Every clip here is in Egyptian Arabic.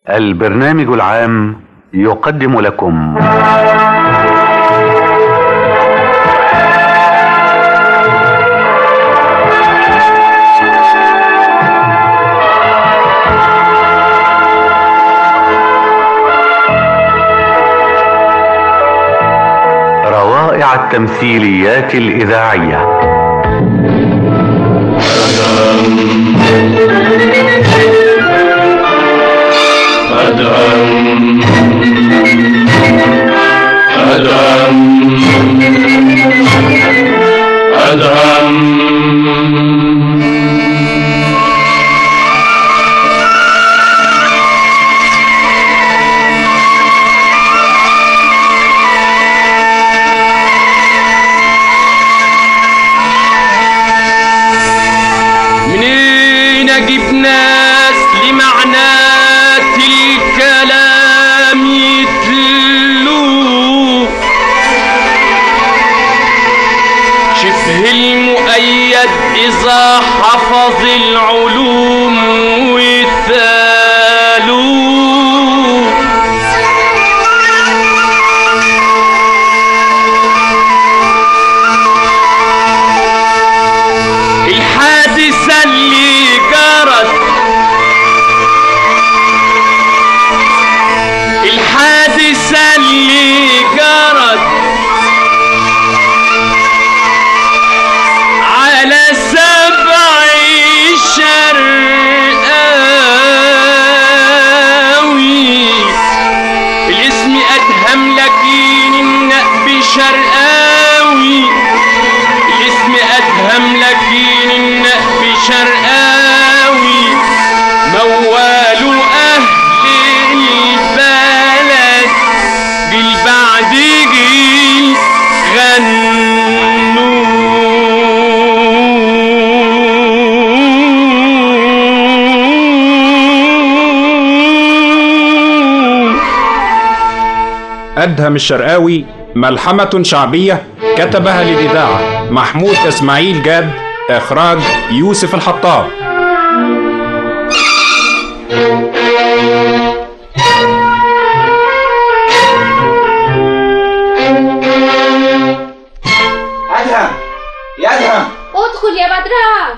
البرنامج العام يقدم لكم روائع التمثيليات الإذاعية أدهم أدهم أدهم منين اجيب ناس لمعنات الكلام يتلو شبه المؤيد اذا حفظ العلوم وثالو الحادثة اللي جرت الحادثة اللي جرت على سبع شرقاوي الاسم أدهم لكن النقب شرقاوي الاسم أدهم لكن النقب شرقاوي موال أهل البلد بالبعد جيل غنوا أدهم الشرقاوي ملحمة شعبية كتبها للإذاعة محمود إسماعيل جاد إخراج يوسف الحطاب ادهم يا ادهم ادخل يا بدران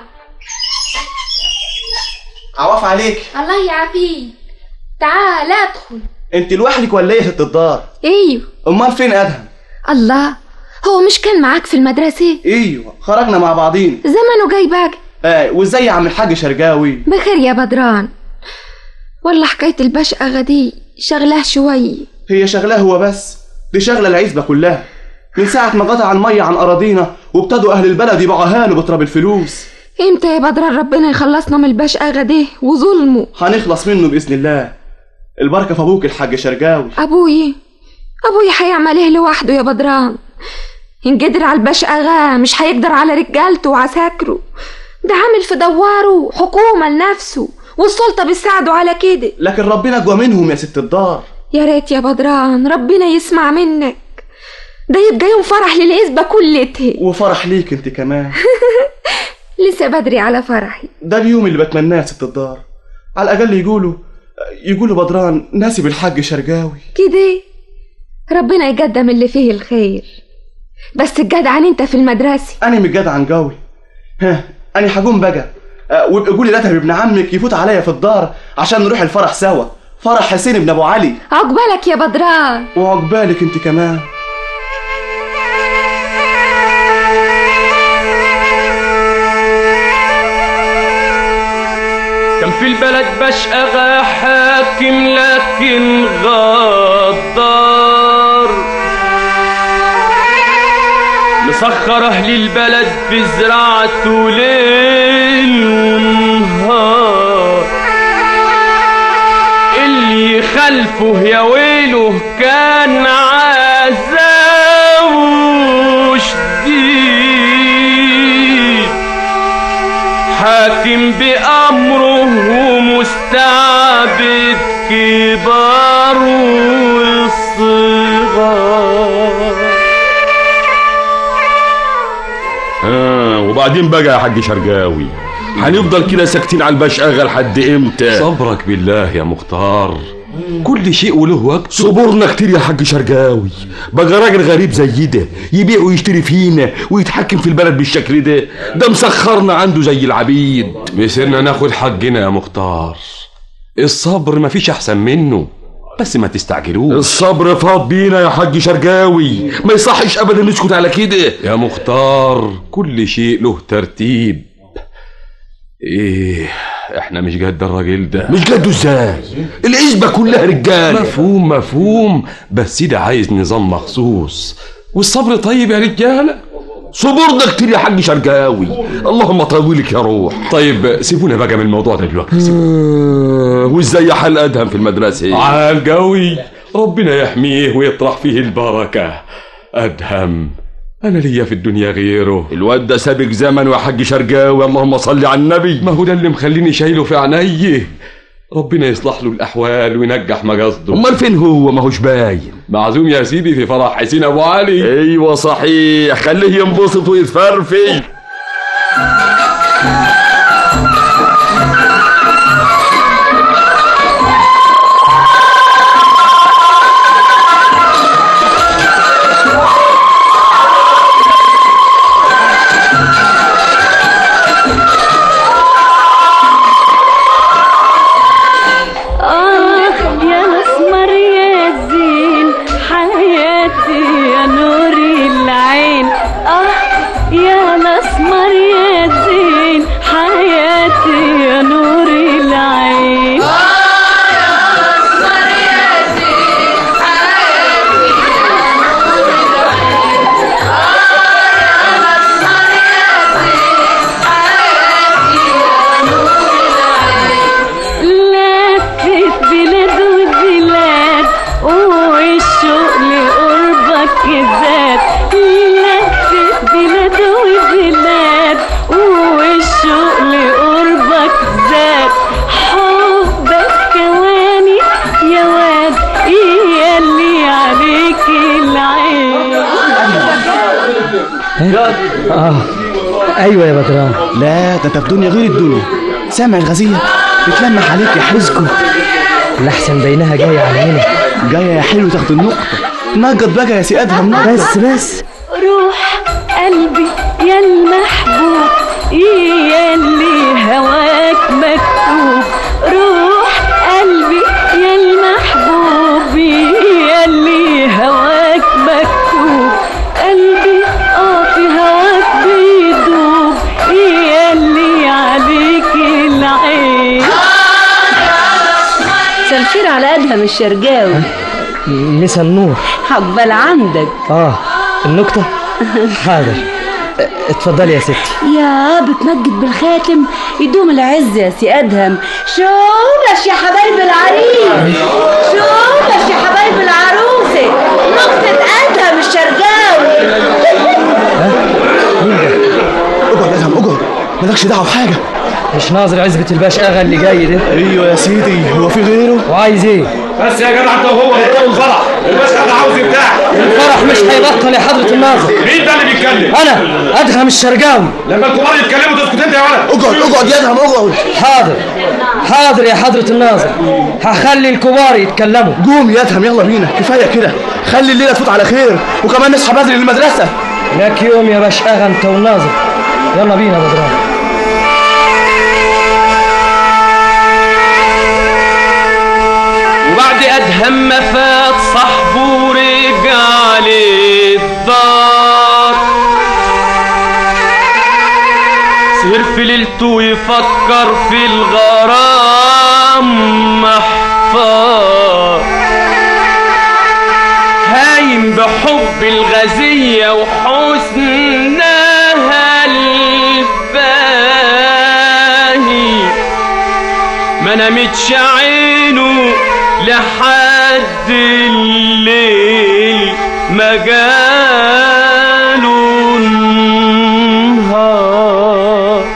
عواف عليك الله يعافيك تعال ادخل انت لوحدك ولا ايه يا ست الدار ايوه امال فين ادهم الله هو مش كان معاك في المدرسة ايوه خرجنا مع بعضين زمنه جاي باقي آه وازاي يا عم الحاج شرقاوي بخير يا بدران والله حكاية البشقة دي شغلاه شوي هي شغلاه هو بس دي شغله العزبه كلها من ساعة ما قطع المية عن أراضينا وابتدوا أهل البلد يبقوا هانوا بتراب الفلوس امتى يا بدران ربنا يخلصنا من البشقة دي وظلمه هنخلص منه بإذن الله البركة في أبوك الحاج شرقاوي ابوي ابوي هيعمل ايه لوحده يا بدران ان قدر على البشقة غا مش هيقدر على رجالته وعساكره ده عامل في دواره حكومة لنفسه والسلطة بتساعده على كده لكن ربنا أقوى منهم يا ست الدار يا ريت يا بدران ربنا يسمع منك ده يبقى يوم فرح للعزبة كلتها وفرح ليك انت كمان لسه بدري على فرحي ده اليوم اللي بتمناه يا ست الدار على الأقل يقولوا يقولوا بدران ناسب الحاج شرقاوي كده ربنا يقدم اللي فيه الخير بس الجدعان انت في المدرسة أنا متجدعن قوي ها أنا هقوم بقى أه، وابقى قولي لاتهم ابن عمك يفوت عليا في الدار عشان نروح الفرح سوا فرح حسين ابن أبو علي عقبالك يا بدران وعقبالك انت كمان كان في البلد بشقى حاكم لكن غدار مسخر اهل البلد في زراعته ليل ونهار اللي خلفه يا ويله كان عذاب شديد حاكم بأمره ومستعبد كبار والصغار آه وبعدين بقى يا حاج شرقاوي هنفضل كده ساكتين على البشقاغة لحد امتى صبرك بالله يا مختار كل شيء وله وقت صبرنا كتير يا حاج شرقاوي بقى راجل غريب زي ده يبيع ويشتري فينا ويتحكم في البلد بالشكل ده ده مسخرنا عنده زي العبيد مسيرنا ناخد حقنا يا مختار الصبر مفيش احسن منه بس ما تستعجلوش الصبر فاض بينا يا حاج شرقاوي ما يصحش ابدا نسكت على كده يا مختار كل شيء له ترتيب ايه احنا مش قد الراجل ده مش جده ازاي العزبة كلها رجالة مفهوم مفهوم بس ده عايز نظام مخصوص والصبر طيب يا رجاله صبرنا كتير يا حاج شرقاوي اللهم طولك يا روح طيب سيبونا بقى من الموضوع ده دلوقتي آه، وازاي حل ادهم في المدرسة عال قوي ربنا يحميه ويطرح فيه البركة أدهم أنا ليا في الدنيا غيره الواد ده سابق زمن يا حاج شرقاوي اللهم صل على النبي ما هو ده اللي مخليني شايله في عينيه ربنا يصلح له الأحوال وينجح مقصده امال فين هو ما هوش باين معزوم يا سيدي في فرح حسين أبو علي ايوه صحيح خليه ينبسط ويتفرفش آه يا مسمر يا زين حياتي يا نور العين آه يا مسمر يا زين حياتي يا نور العين لفت بلاد وبلاد والشوق لقربك زاد لفت بلاد وبلاد والشوق لقربك زاد حبك كواني يا واد ياللي عليك العين اه ايوه يا بدران لا ده انت في دنيا غير الدنيا سامع الغزية بتلمح عليك يا حزكو الاحسن بينها جايه على هنا جاية يا حلو تاخد النقطة نقط بقى يا سي ادهم نقط بس بس روح قلبي يا المحبوب ياللي هواك مكتوب روح قلبي يا المحبوب ياللي هواك مكتوب قلبي اه في هواك بيدوب ياللي عليك العين سنفير على ادهم الشرقاوي مسا النور عقبال عندك اه النكته حاضر اه، اتفضلي يا ستي يا بتمجد بالخاتم يدوم العز يا سي ادهم شوفش يا حبايب العريس شوفش يا حبايب العروسه نقطة ادهم الشرقاوي مين ده اقعد يا ادهم اقعد مالكش دعوة بحاجة مش ناظر عزبة الباش اغا اللي جاي ده ايوه يا سيدي هو في غيره وعايز ايه بس يا جدع انت وهو بتقول الفرح الباشا ده عاوز يرتاح الفرح مش هيبطل يا حضرة الناظر مين ده اللي بيتكلم؟ انا ادهم الشرقاوي لما الكبار يتكلموا تسكت انت يا ولد اقعد اقعد يا ادهم اقعد حاضر حاضر يا حضرة الناظر هخلي الكبار يتكلموا قوم يا ادهم يلا بينا كفاية كده خلي الليلة تفوت على خير وكمان نصحى بدري للمدرسة لك يوم يا باش اغا انت والناظر يلا بينا يا بدران وبعد ادهم ما فات صاحبه رجع للدار سهر في ليلته يفكر في الغرام محفار هايم بحب الغزية وحسنها الباهي ما نامتش عينه لحد الليل ما جاله النهار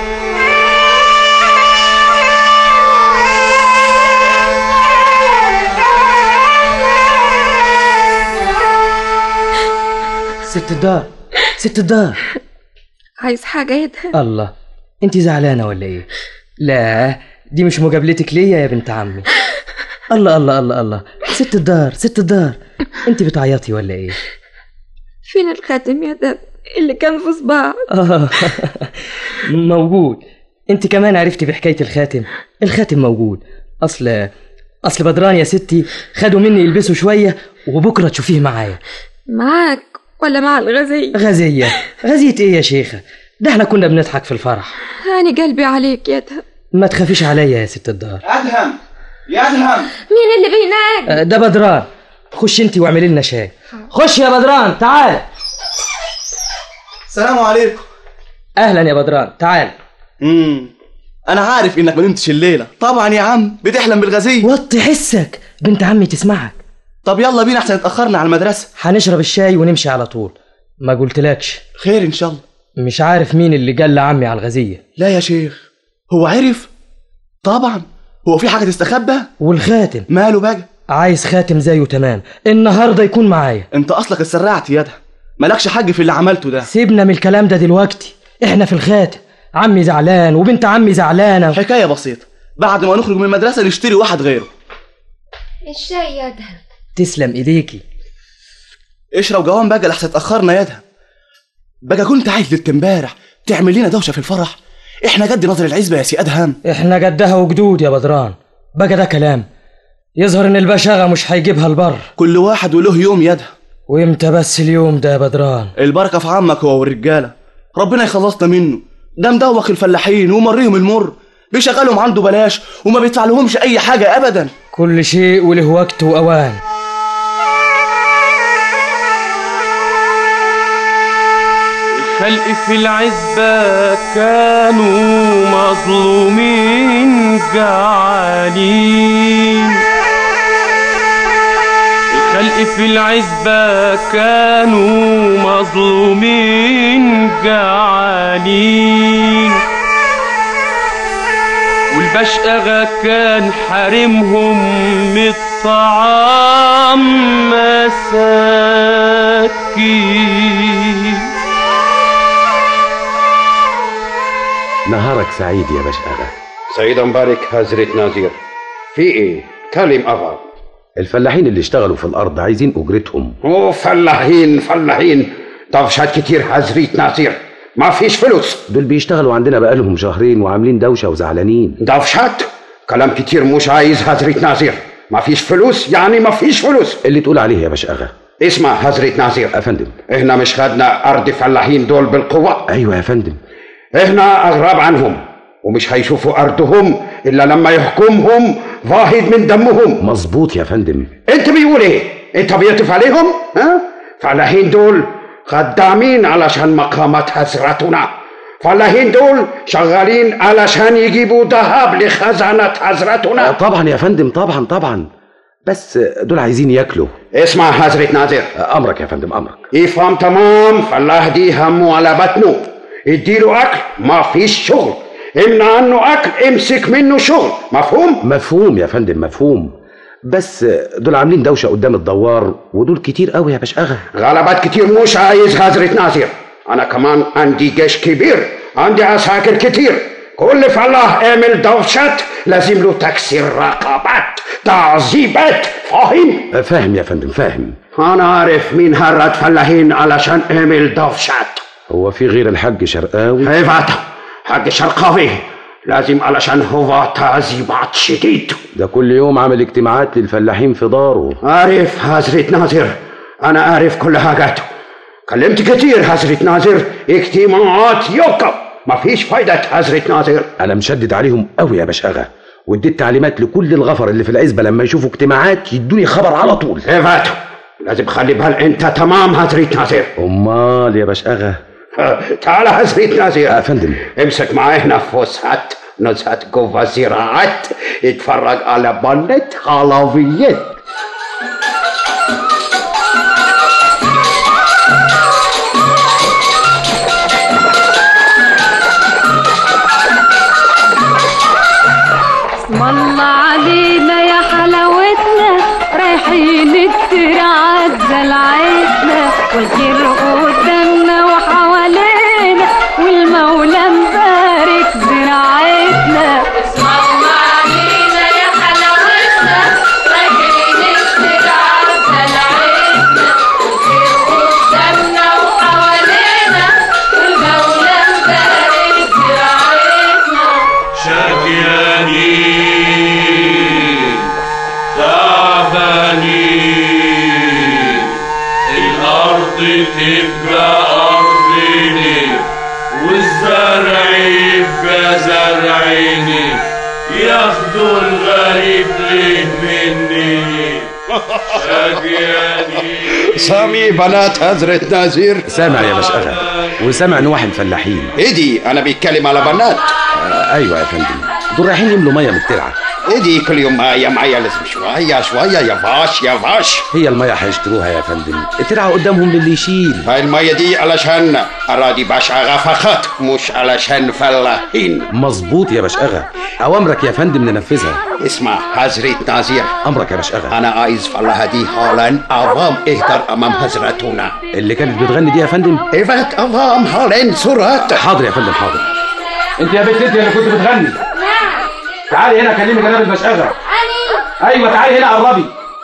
ست الدار ست الدار عايز حاجة يا ادهم الله انت زعلانة ولا ايه لا دي مش مجابلتك ليا يا بنت عمي الله الله الله الله ست الدار ست الدار انت بتعيطي ولا ايه فين الخاتم يا دب اللي كان في صباعك آه موجود انت كمان عرفتي بحكاية الخاتم الخاتم موجود اصل اصل بدران يا ستي خدوا مني يلبسوا شوية وبكرة تشوفيه معايا معاك ولا مع الغزية غزية غزية ايه يا شيخة ده احنا كنا بنضحك في الفرح هاني قلبي عليك يا دهب ما تخافيش عليا يا ست الدار ادهم يا ادهم مين اللي بيناك آه، ده بدران خش انت واعملي لنا شاي خش يا بدران تعال السلام عليكم اهلا يا بدران تعال امم انا عارف انك ما نمتش الليله طبعا يا عم بتحلم بالغزيه وطي حسك بنت عمي تسمعك طب يلا بينا احسن اتاخرنا على المدرسه هنشرب الشاي ونمشي على طول ما قلتلكش خير ان شاء الله مش عارف مين اللي قال لعمي على الغزية لا يا شيخ هو عرف طبعا هو في حاجه تستخبى والخاتم ماله بقى عايز خاتم زيه تمام النهارده يكون معايا انت اصلك اتسرعت يا ده مالكش حق في اللي عملته ده سيبنا من الكلام ده دلوقتي احنا في الخاتم عمي زعلان وبنت عمي زعلانه حكايه بسيطه بعد ما نخرج من المدرسه نشتري واحد غيره الشاي يا دهب تسلم ايديكي اشرب جوان بقى لحسن اتاخرنا يا ده بقى كنت عايز ليله امبارح تعمل لنا دوشه في الفرح احنا جد نظر العزبه يا سي ادهم احنا جدها وجدود يا بدران بقى ده كلام يظهر ان البشاغه مش هيجيبها البر كل واحد وله يوم يده وامتى بس اليوم ده يا بدران البركه في عمك هو والرجاله ربنا يخلصنا منه ده مدوخ الفلاحين ومريهم المر بيشغلهم عنده بلاش وما بيدفع لهمش اي حاجه ابدا كل شيء وله وقت واوان الخلق في العزبة كانوا مظلومين جعانين الخلق في العزبة كانوا مظلومين جعانين والبشقغة كان حارمهم من الطعام مساكين نهارك سعيد يا بشقرة سيد مبارك حضرة ناظر في ايه كلم اغا الفلاحين اللي اشتغلوا في الأرض عايزين أجرتهم او فلاحين فلاحين طفشات كتير حضرة ناظر ما فيش فلوس دول بيشتغلوا عندنا بقالهم شهرين وعاملين دوشة وزعلانين طفشات كلام كتير مش عايز حضرة ناظر ما فيش فلوس يعني ما فيش فلوس اللي تقول عليه يا بشقرة اسمع حضرة ناظر أفندم احنا مش خدنا ارض فلاحين دول بالقوة أيوة يا فندم احنا اغراب عنهم ومش هيشوفوا ارضهم الا لما يحكمهم واحد من دمهم مظبوط يا فندم انت بيقول ايه انت بيطف عليهم ها فلاحين دول خدامين علشان مقامات حضرتنا فلاحين دول شغالين علشان يجيبوا ذهب لخزانة حضرتنا طبعا يا فندم طبعا طبعا بس دول عايزين ياكلوا اسمع حضرة ناظر أمرك يا فندم أمرك افهم تمام فلاح دي همه على بطنه اديله اكل ما فيش شغل امنع عنه اكل امسك منه شغل مفهوم مفهوم يا فندم مفهوم بس دول عاملين دوشة قدام الدوار ودول كتير قوي يا بشقغة غلبات كتير مش عايز حضرة ناظر انا كمان عندي جيش كبير عندي عساكر كتير كل فلاح اعمل دوشات لازم له تكسير رقبات تعذيبات فاهم فاهم يا فندم فاهم انا عارف مين هرد فلاحين علشان اعمل دوشات هو في غير الحاج شرقاوي ايفاتا حق شرقاوي لازم علشان هو تعذيبات شديد ده كل يوم عامل اجتماعات للفلاحين في داره عارف حضرة ناظر انا عارف كل حاجاته كلمت كتير حضرة ناظر اجتماعات يوكا مفيش فايدة حضرة ناظر انا مشدد عليهم قوي يا بشقغة واديت تعليمات لكل الغفر اللي في العزبة لما يشوفوا اجتماعات يدوني خبر على طول ايفاتا لازم خلي بال انت تمام حضرة ناظر امال يا بشقغة تعال حضرة ناظر يا فندم امسك معايا هنا فسحات نزهة جوه زراعات اتفرج على بنت حلويات اسم الله علينا يا حلاوتنا رايحين الترعات زلعتنا والخير قدامنا وحوالينا والمولى مبارك نيل الأرض تبقى أرضنا والزرع يبقى زرعنا ياخدوا الغريب ليه مني شقياني سامي بنات حضرة نازير سامع يا بشقغة وسامع نواحي فلاحين ايدي انا بيتكلم على بنات آه ايوه يا فندم دول رايحين يملوا ميه من الترعه ايدي كل يوم مية مية لازم شوية شوية يا فاش يا فاش هي الميه هيشتروها يا فندم الترعه قدامهم للي يشيل هاي المية دي علشان اراضي بشعة فقط مش علشان فلاحين مظبوط يا بشقغة اوامرك يا فندم ننفذها اسمع حضرة نازير امرك يا بشقغة انا عايز فلاحة دي حالا عوام اهدر امام حضرتنا اللي كانت بتغني دي يا فندم ايفات عوام حالا سرعة حاضر يا فندم حاضر انت يا بنت انت اللي كنت بتغني تعالي هنا كلمي جناب البشقغة أني ايوه تعالي هنا قربي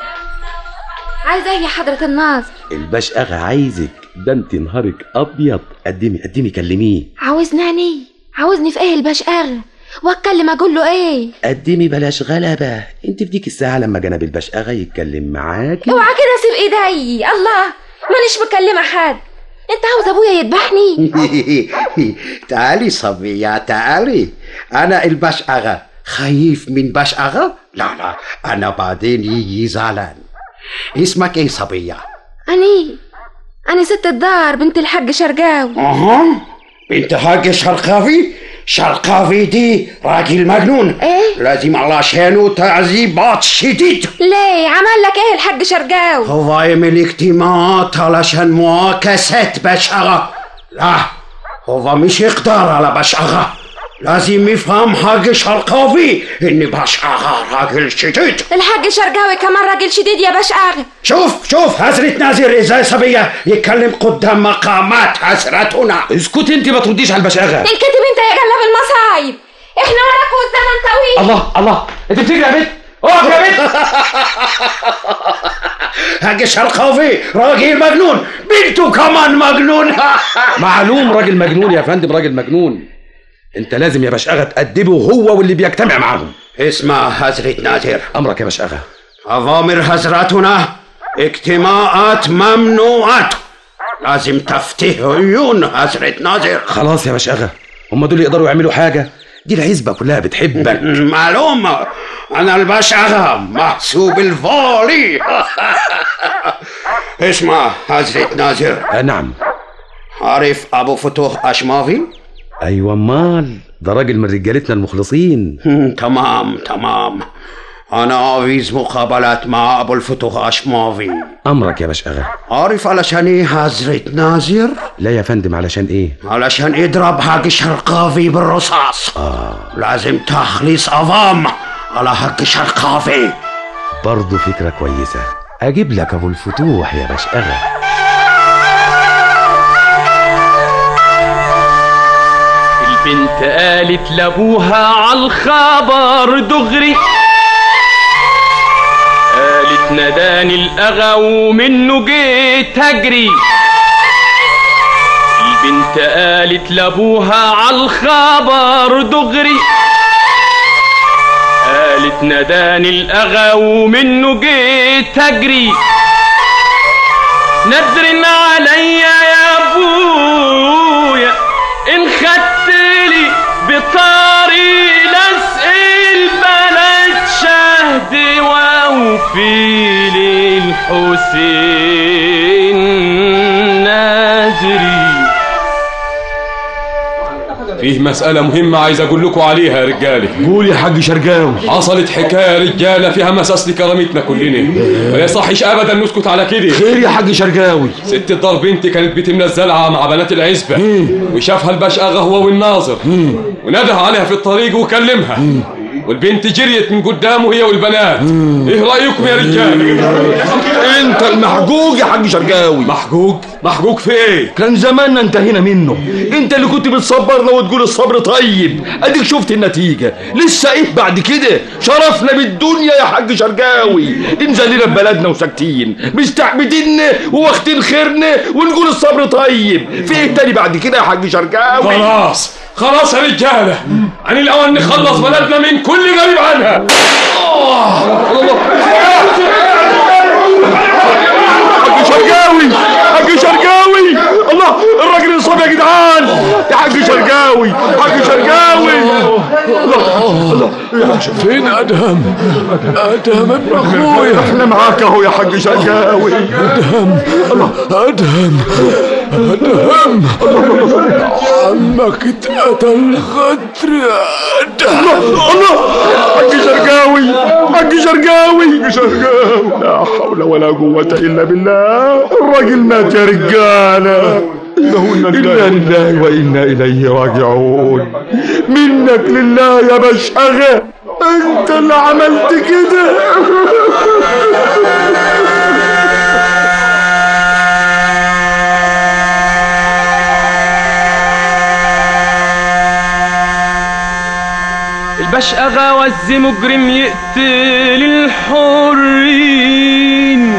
عايزة إيه يا حضرة الناظر البشقغة عايزك ده انت نهارك ابيض قدمي قدمي كلميه عاوزني أني عاوزني في إيه البشقاغة وأتكلم أقول له إيه قدمي بلاش غلبة انت في ديك الساعة لما جناب البشقغة يتكلم معاكي اوعى كده سيب ايدي الله مانيش مكلمة حد انت عاوز ابويا يذبحني تعالي صبية تعالي انا البشقغة خايف من بشقغة لا لا انا بعدين يجي زعلان اسمك ايه صبية اني انا ست الدار بنت الحاج شرقاوي اها بنت حاج شرقاوي شرقاوي دي راجل مجنون ايه لازم علشانه تعذيبات شديد ليه عمل لك ايه الحاج شرقاوي هو يعمل اجتماعات علشان معاكسة بشقة لا هو مش يقدر على بشقة لازم يفهم حاج شرقاوي ان بشقة راجل شديد الحاج شرقاوي كمان راجل شديد يا بشقاغة شوف شوف حضرة نازر ازاي صبية يتكلم قدام مقامات حضرتنا اسكت انت ما ترديش على البشقغة انكتب انت يا جلاب المصايب احنا وراك والزمن طويل الله الله انت بتجري يا بنت اقف يا بنت حاج شرقاوي راجل مجنون بنته كمان مجنون معلوم راجل مجنون يا فندم راجل مجنون انت لازم يا بشقغة تأدبه هو واللي بيجتمع معاهم اسمع حضرة نازر امرك يا بشقغة أوامر حضراتنا اجتماعات ممنوعات لازم تفتح عيون حضرة ناظر خلاص يا بشقغة هم دول يقدروا يعملوا حاجة دي العزبة كلها بتحبك معلومة أنا البشعة محسوب الفولي اسمع حضرة ناظر آه نعم عارف أبو فتوح أشمافي؟ ايوه امال ده راجل من رجالتنا المخلصين تمام تمام أنا عاوز مقابلات مع أبو الفتوح أشمافي امرك يا بشقغة عارف علشان إيه حضرة ناظر؟ لا يا فندم علشان ايه علشان يضرب حق شرقاوي بالرصاص آه. لازم تخليص عظام على حق شرقاوي برضه فكرة كويسة اجيب لك ابو الفتوح يا بشقغة البنت قالت لابوها عالخبر دغري قالت نداني الاغا ومنه جيت اجري البنت قالت لابوها عالخبر دغري قالت نداني الاغا ومنه جيت اجري ندرن عليا يا ابويا ان خدت لي بطاري لاسقي البلد شهد واوفي للحسين نادري فيه مسألة مهمة عايز أقول لكم عليها يا رجالة قول يا حاج شرقاوي حصلت حكاية رجالة فيها مساس لكرامتنا كلنا ما يصحش أبدا نسكت على كده خير يا حاج شرقاوي ست الدار بنتي كانت بتملى الزلعة مع بنات العزبة وشافها البشقة هو والناظر ونده عليها في الطريق وكلمها والبنت جريت من قدامه هي والبنات ايه رأيكم يا رجالة انت المحجوج يا حاج شرقاوي محجوج محجوج في ايه كان زماننا انتهينا منه انت اللي كنت بتصبرنا وتقول الصبر طيب اديك شفت النتيجة لسه ايه بعد كده شرفنا بالدنيا يا حاج شرقاوي انزلنا ببلدنا وساكتين مستعبديننا وواخدين خيرنا ونقول الصبر طيب في ايه تاني بعد كده يا حاج شرقاوي خلاص خلاص يا رجالة عن الأول نخلص بلدنا من كل غريب عنها فين ادهم ادهم ابن اخويا احنا معاك اهو يا حاج شرقاوي ادهم الله ادهم ادهم عمك اتقتل غدر ادهم الله حاج شرقاوي حاج شرقاوي حاج شرقاوي لا حول ولا قوة إلا بالله الراجل مات يا رجالة إنا لله وإنا إليه راجعون منك لله يا بشأغة أنت اللي عملت كده البشقة وز مجرم يقتل الحرين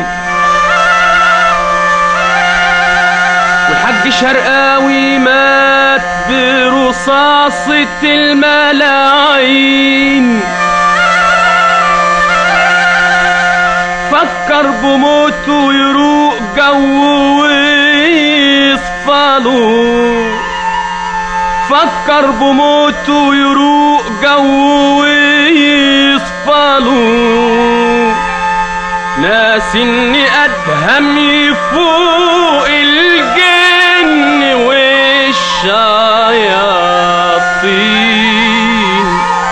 والحاج شرقاوي مات برصاصة الملاعين فكر بموته يروق جو ويصفاله فكر بموته يروق جو ويصفاله ناس اني ادهم يفوق الجن والشياطين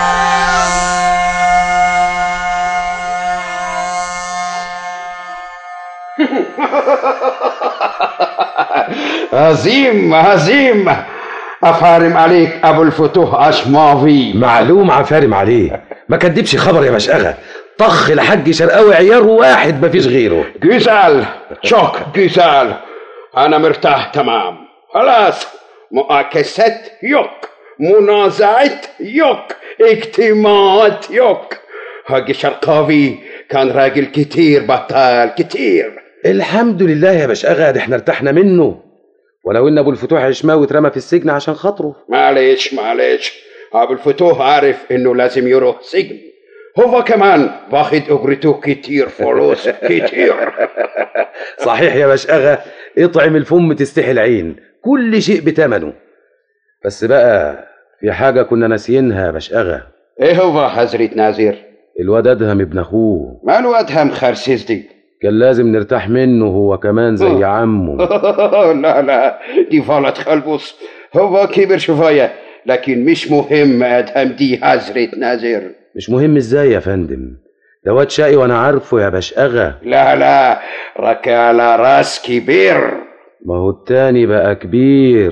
عظيم عظيم أفارم عليك أبو الفتوح أشماوي معلوم عفارم عليه ما كدبش خبر يا مشقغة طخ الحاج شرقاوي عيار واحد مفيش غيره جزال شوك جزال أنا مرتاح تمام خلاص مؤاكسات يوك منازعة يوك اجتماعات يوك حاج شرقاوي كان راجل كتير بطال كتير الحمد لله يا مشقغة ده احنا ارتحنا منه ولو ان ابو الفتوح عشماوي اترمى في السجن عشان خاطره معلش معلش ابو الفتوح عارف انه لازم يروح سجن هو كمان واخد اجرته كتير فلوس كتير صحيح يا مشقغة اطعم الفم تستحي العين كل شيء بتمنه بس بقى في حاجة كنا ناسيينها يا مشقغة ايه هو حضرة نازر الواد ادهم ابن اخوه ماله ادهم خرسيس دي كان لازم نرتاح منه هو كمان زي عمه لا لا دي فالت خلبص هو كبر شوية لكن مش مهم ادهم دي حضرة نازر مش مهم ازاي يا فندم ده واد شقي وانا عارفه يا بشقغة لا لا ركع على راس كبير ما هو التاني بقى كبير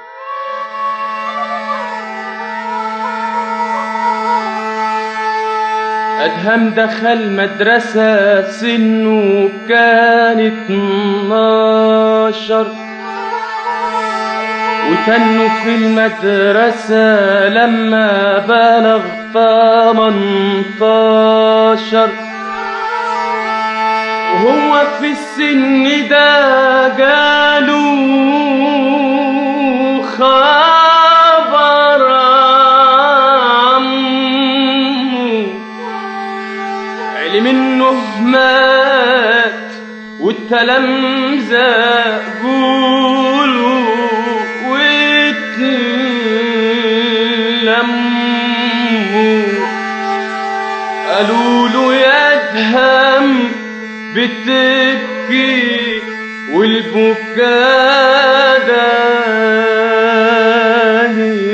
أدهم دخل مدرسة سنه كان اتناشر وتنه في المدرسة لما بلغ تمنتاشر وهو في السن ده جاله خبر عمه علم انه مات والتلامذة قولوا واتلموا قالوا له يا ادهم بتبكي والبكاء داني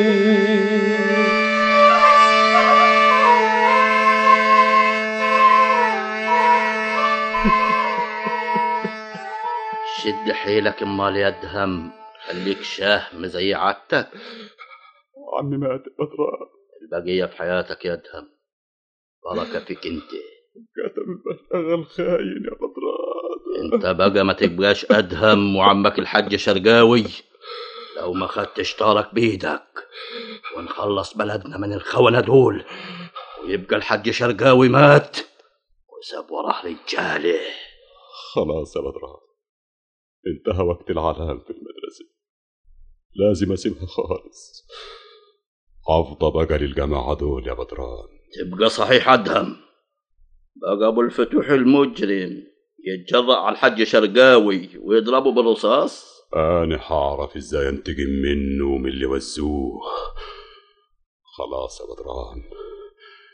شد حيلك امال يا ادهم خليك شهم زي عادتك عمي مات بدران البقية في حياتك يا ادهم بركة فيك انت كتب البشأغة الخاين يا بدران انت بقى ما تبقاش ادهم وعمك الحاج شرقاوي لو ما خدتش طارك بايدك ونخلص بلدنا من الخونة دول ويبقى الحاج شرقاوي مات وساب وراه رجاله خلاص يا بدران انتهى وقت العلام في المدرسة لازم أسيبها خالص حافظة بقى للجماعة دول يا بدران تبقى صحيح ادهم بقى ابو الفتوح المجرم يتجرأ على الحاج شرقاوي ويضربه بالرصاص أنا حعرف إزاي أنتقم منه ومن اللي وزوه خلاص يا بدران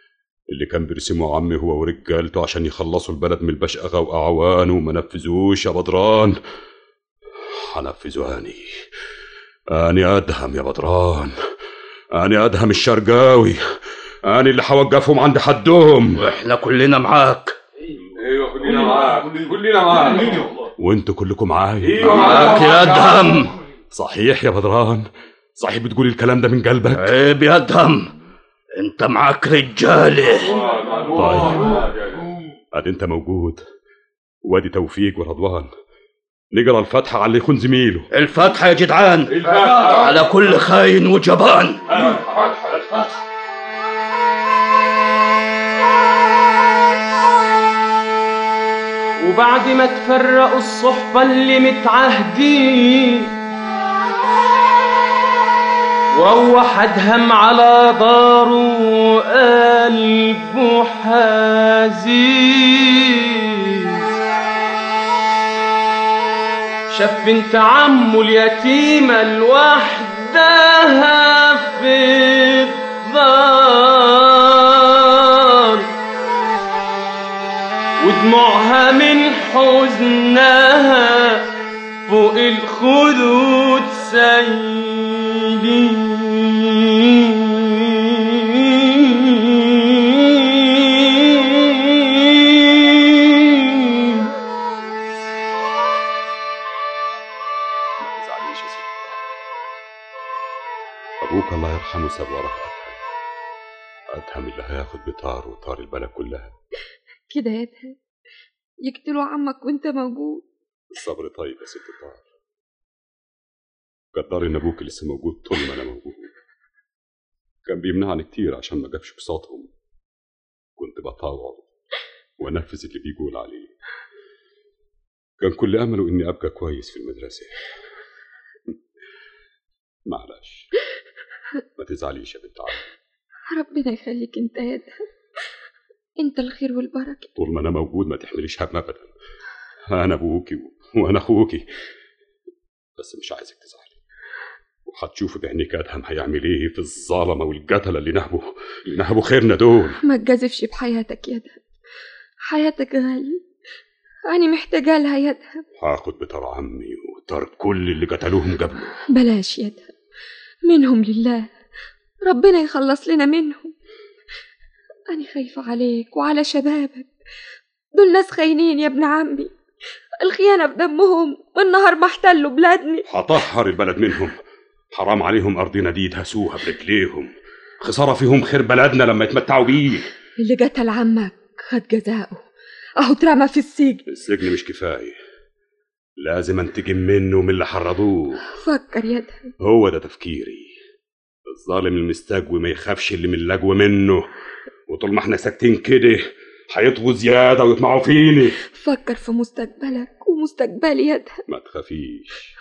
اللي كان بيرسمه عمي هو ورجالته عشان يخلصوا البلد من البشقة وأعوانه وما نفذوش يا بدران هنفذه أني أني أدهم يا بدران أني أدهم الشرقاوي أني اللي هوقفهم عند حدهم واحنا كلنا معاك ايوه كلنا معاك كلنا معاك وانتوا كلكم معايا ايوه معاك يا أدهم صحيح يا بدران صحيح بتقول الكلام ده من قلبك عيب يا أدهم انت معاك رجاله طيب ادي انت موجود وادي توفيق ورضوان نقرا الفاتحة على اللي يخون زميله الفاتحة يا جدعان على كل خاين وجبان وبعد ما تفرقوا الصحبة اللي متعهدين وروح أدهم على داره قلبه حزين شاف بنت عمه اليتيمة لوحدها في الدار ودموعها من حزنها فوق الخدود سايلين ما تزعليش يا ست ابوك الله يرحمه ساب وراه ادهم ادهم اللي هياخد بطار وطار البلد كلها كده يا دهب يقتلوا عمك وانت موجود الصبر طيب يا ست طاهر قدر ان ابوك لسه موجود طول ما انا موجود كان بيمنعني كتير عشان ما جابش بساطهم كنت بطاوعه وانفذ اللي بيقول عليه كان كل امله اني ابقى كويس في المدرسه معلش ما تزعليش يا بنت عمي ربنا يخليك انت يا دهب انت الخير والبركة طول ما انا موجود ما تحمليش هم ابدا انا ابوكي و- وانا اخوكي بس مش عايزك تزعلي وهتشوفي بعينيك ادهم هيعمل ايه في الظلمه والقتله اللي نهبوا اللي نهبوا خيرنا دول ما تجازفش بحياتك يا دهب حياتك غالية أنا محتاجة لها يا دهب هاخد بطار عمي وطار كل اللي قتلوهم قبله بلاش يا دهب منهم لله ربنا يخلص لنا منهم أنا خايفة عليك وعلى شبابك دول ناس خاينين يا ابن عمي الخيانة بدمهم والنهار ما احتلوا بلادنا هطهر البلد منهم حرام عليهم ارضنا دي يدهسوها برجليهم خساره فيهم خير بلدنا لما يتمتعوا بيه اللي قتل عمك خد جزاؤه أهو اترمى في السجن السجن مش كفايه لازم انتقم منه ومن اللي حرضوه فكر يا دهب هو ده تفكيري الظالم المستجوي ما يخافش اللي من اللجوى منه وطول ما احنا ساكتين كده هيطغوا زياده ويطمعوا فيني فكر في مستقبلك ومستقبلي يا دهب ما تخافيش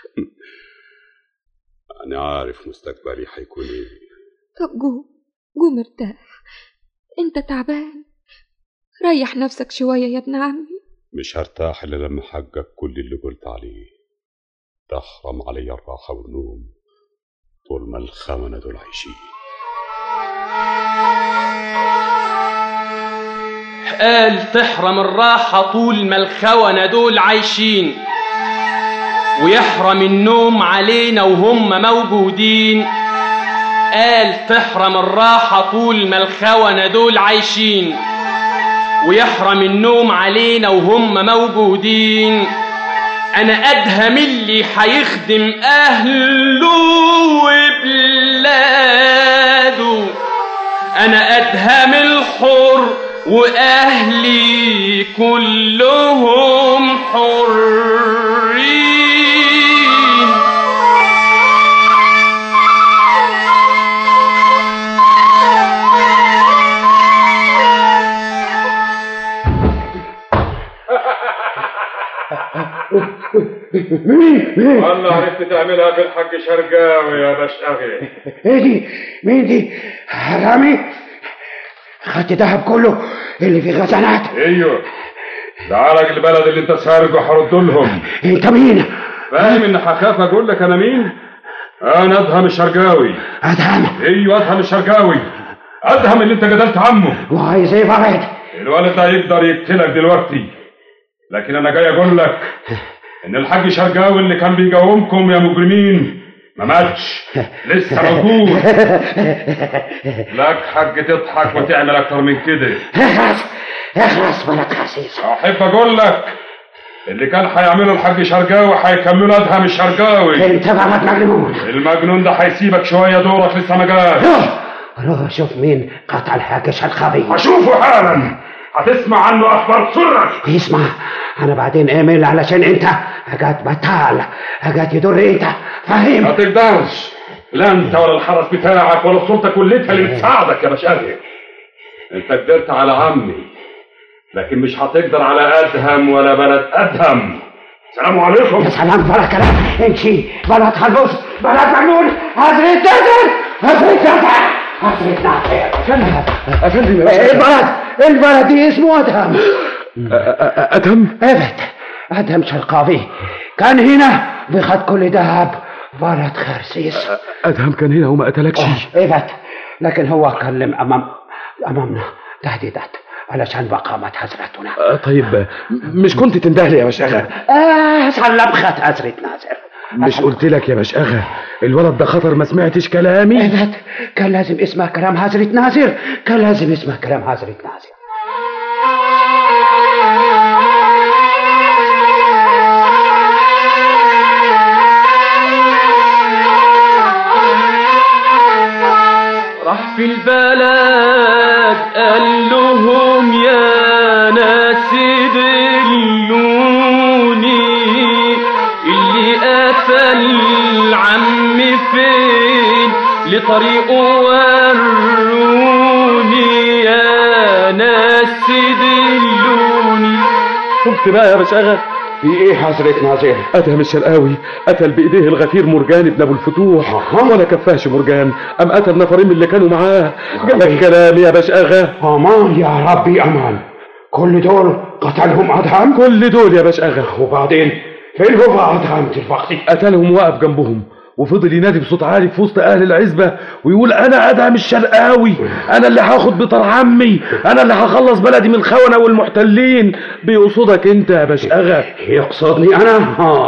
انا عارف مستقبلي هيكون ايه طب قوم قوم ارتاح انت تعبان ريح نفسك شوية يا ابن عمي مش هرتاح الا لما احقق كل اللي قلت عليه تحرم علي الراحه والنوم طول ما الخونة دول عايشين قال تحرم الراحة طول ما الخونة دول عايشين ويحرم النوم علينا وهم موجودين قال تحرم الراحة طول ما الخونة دول عايشين ويحرم النوم علينا وهم موجودين أنا أدهم اللي هيخدم أهله وبلاده أنا أدهم الحر وأهلي كلهم حرين والله عرفت تعملها في الحق شرقاوي يا بشقاغي ايه دي مين دي حرامي خدت دهب كله اللي في خزانات ايوه ده عرق البلد اللي انت سارقه هرد لهم انت مين فاهم ان هخاف اقول لك انا مين انا ادهم الشرقاوي ادهم ايوه ادهم الشرقاوي ادهم اللي انت جدلت عمه وعايز ايه فرد الولد ده يقدر يقتلك دلوقتي لكن انا جاي اقول لك ان الحاج شرقاوي اللي كان بيقاومكم يا مجرمين ما ماتش لسه موجود لك حق تضحك وتعمل اكتر من كده اخلص اخلص بلد خسيس احب اقول لك اللي كان هيعمله الحاج شرقاوي هيكمله ادهم الشرقاوي انت بلد مجنون المجنون ده هيسيبك شويه دورك لسه ما جاش روح شوف مين قتل حاجة الخبي هشوفه حالا هتسمع عنه اخبار سرك اسمع انا بعدين اعمل علشان انت حاجات بطال حاجات يضر انت فاهم ما تقدرش لا انت ولا الحرس بتاعك ولا السلطه كلتها اللي بتساعدك يا بشاير انت قدرت على عمي لكن مش هتقدر على ادهم ولا بلد ادهم السلام عليكم يا سلام بلا كلام امشي بلد خلبوس بلد مجنون هزري تقدر هزري تقدر هزري تقدر افندم البلد البلد دي اسمه ادهم ادهم ابد ادهم شرقاوي كان هنا بخد كل ذهب بلد خرسيس ادهم كان هنا وما قتلكش ابد لكن هو كلم امام امامنا تهديدات علشان بقامة حضرتنا آه، طيب مش كنت تندهلي يا بشاغة آه سلبخت حضرة ناصر مش قلت لك يا بشاغة الولد ده خطر ما سمعتش كلامي ابد كان لازم اسمع كلام حضرة ناصر كان لازم اسمع كلام حضرة ناصر راح في البلد قال لهم يا ناس دلوني اللي قتل عمي فين لطريقه وروني يا ناس دلوني شفت بقى يا بشاغة في ايه حضرة ناصر ادهم الشرقاوي قتل بايديه الغفير مرجان ابن ابو الفتوح ولا كفاش مرجان ام قتل نفرين من اللي كانوا معاه جالك كلام يا بشاغة امان يا ربي امان كل دول قتلهم ادهم كل دول يا بشاغة وبعدين فين هو ادهم دلوقتي قتلهم واقف جنبهم وفضل ينادي بصوت عالي في وسط اهل العزبه ويقول انا ادهم الشرقاوي انا اللي هاخد بطار عمي انا اللي هخلص بلدي من الخونه والمحتلين بيقصدك انت يا بشاغه يقصدني انا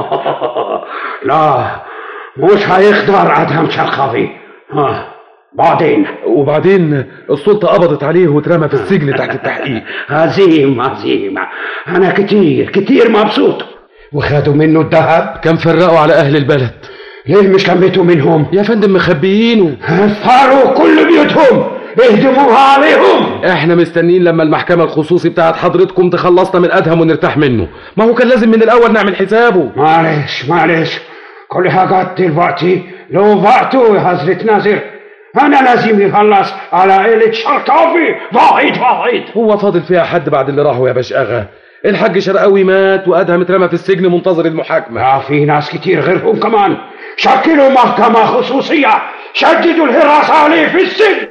لا مش هيقدر ادهم شرقاوي ها بعدين وبعدين السلطه قبضت عليه واترمى في السجن تحت التحقيق عظيم عظيم انا كتير كتير مبسوط وخدوا منه الذهب كان فرقوا على اهل البلد ليه مش لميتوا منهم يا فندم مخبيينه اثروا كل بيوتهم اهدموها عليهم احنا مستنيين لما المحكمه الخصوصي بتاعت حضرتكم تخلصنا من ادهم ونرتاح منه ما هو كان لازم من الاول نعمل حسابه معلش معلش كل حاجات دلوقتي لو وقته يا حضرة ناصر انا لازم يخلص على عيلة شرقاوي واحد واحد هو فاضل فيها حد بعد اللي راحوا يا بشاغه الحاج شرقاوي مات وادهم اترمى في السجن منتظر المحاكمه آه في ناس كتير غيرهم كمان شكلوا محكمة خصوصية شددوا الحراسة عليه في السجن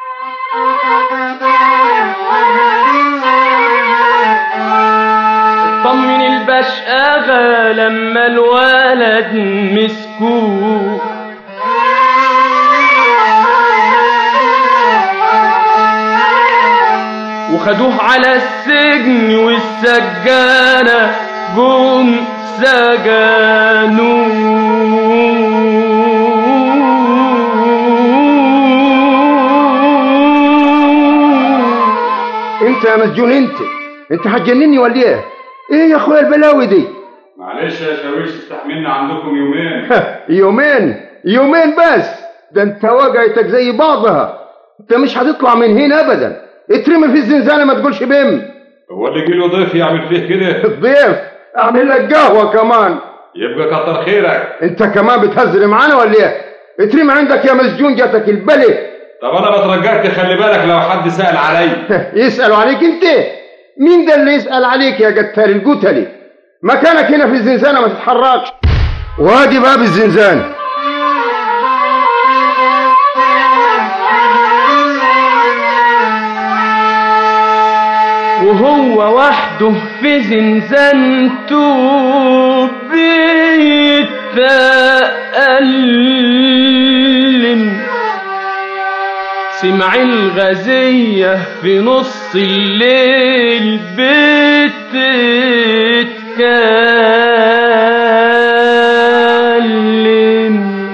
طمن البشقاغة لما الولد مسكوه وخدوه على السجن والسجانة جم سجنوه انت يا مسجون انت انت هتجنني ولا ايه ايه يا اخويا البلاوي دي معلش يا شاويش استحملنا عندكم يومين يومين يومين بس ده انت وجعتك زي بعضها انت مش هتطلع من هنا ابدا اترمي في الزنزانه ما تقولش بم هو اللي جيله ضيف يعمل فيه كده الضيف اعمل لك قهوه كمان يبقى كتر خيرك انت كمان بتهزر معانا ولا ايه اترمي عندك يا مسجون جاتك البلي طب انا بترجاك تخلي بالك لو حد سأل علي يسألوا عليك انت مين ده اللي يسأل عليك يا قتال القتلي مكانك هنا في الزنزانة ما تتحركش وادي باب الزنزان وهو وحده في زنزانته بيتألم سمع الغزية في نص الليل بتتكلم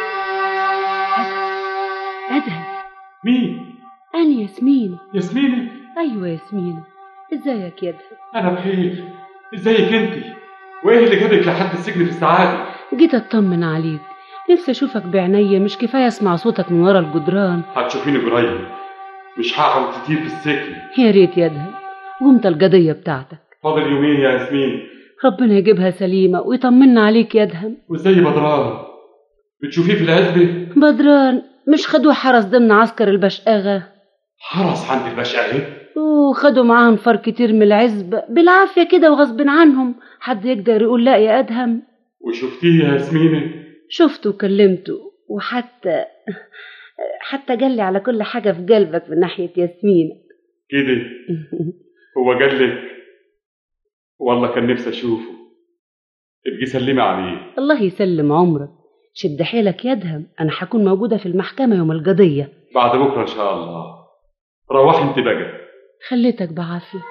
ادهم مين انا ياسمين ياسمين ايوه ياسمين ازيك يا ادهم انا بخير ازيك انت وايه اللي جابك لحد السجن في السعاده جيت اطمن عليك نفسي اشوفك بعينيا مش كفايه اسمع صوتك من ورا الجدران هتشوفيني قريب مش هقعد كتير في السجن يا ريت يا ادهم وانت القضيه بتاعتك فاضل يومين يا ياسمين ربنا يجيبها سليمه ويطمنا عليك يا ادهم وازاي بدران بتشوفيه في العزبه بدران مش خدوه حرس ضمن عسكر البشقاغه حرس عند البشقاغه وخدوا معاهم فار كتير من العزبة بالعافية كده وغصب عنهم حد يقدر يقول لا يا أدهم وشفتيه يا ياسمين شفته وكلمته وحتى حتى قال على كل حاجة في قلبك من ناحية ياسمين كده هو قال لك والله كان نفسي اشوفه ابقي سلمي عليه الله يسلم عمرك شد حيلك يا أدهم أنا هكون موجودة في المحكمة يوم القضية بعد بكره ان شاء الله روحي انت بقى خليتك بعافية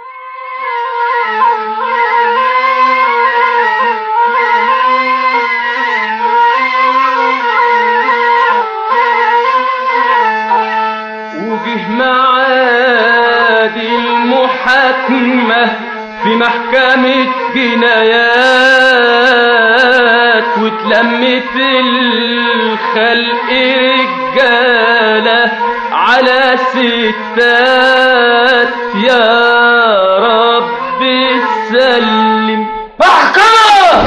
وجه معاد المحاكمة في محكمة جنايات واتلمت الخلق رجالة على ستات يا رب سلم محكمة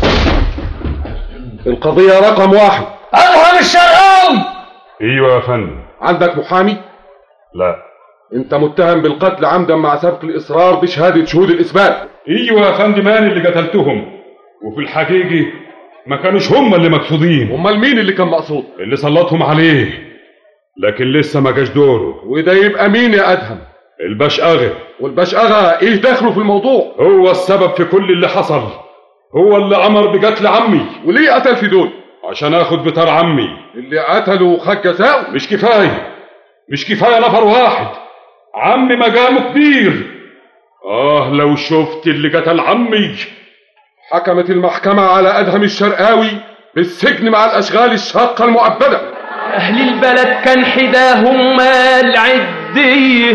القضية رقم واحد أدهم الشرقاوي ايوه يا فندم عندك محامي؟ لا أنت متهم بالقتل عمدا مع سبق الإصرار بشهادة شهود الإثبات ايوه يا فندم انا اللي قتلتهم وفي الحقيقة ما كانوش هم اللي مقصودين امال مين اللي كان مقصود اللي سلطهم عليه لكن لسه ما جاش دوره وده يبقى مين يا أدهم البشقاغة والبشقاغة إيه دخله في الموضوع هو السبب في كل اللي حصل هو اللي أمر بقتل عمي وليه قتل في دول عشان اخد بتار عمي اللي قتله خد جزاؤه مش كفاية مش كفاية نفر واحد عمي مقامه كبير آه لو شفت اللي قتل عمي حكمت المحكمة على أدهم الشرقاوي بالسجن مع الأشغال الشاقة المؤبدة أهل البلد كان حداهم مال عدية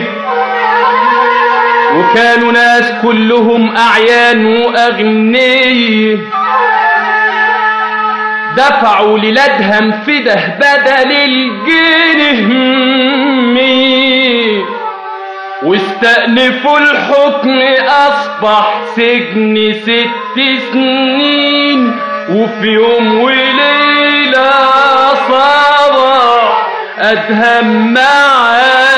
وكانوا ناس كلهم أعيان وأغنية دفعوا للادهم فده بدل الجنيه مية واستأنفوا الحكم أصبح سجن ست سنين وفي يوم وليلة صباح أدهم مع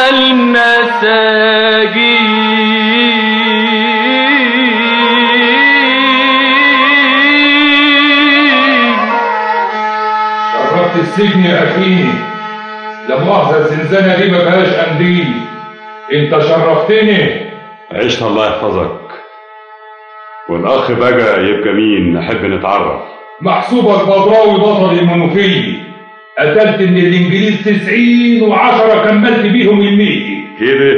المساجين شرفت السجن يا اخي لا مؤاخذة الزنزانة دي ما فيهاش قنديل انت شرفتني عشت الله يحفظك والاخ بقى يبقى مين نحب نتعرف محسوبة البدراوي بطل المنوفية قتلت من الانجليز تسعين وعشرة كملت بيهم المية كده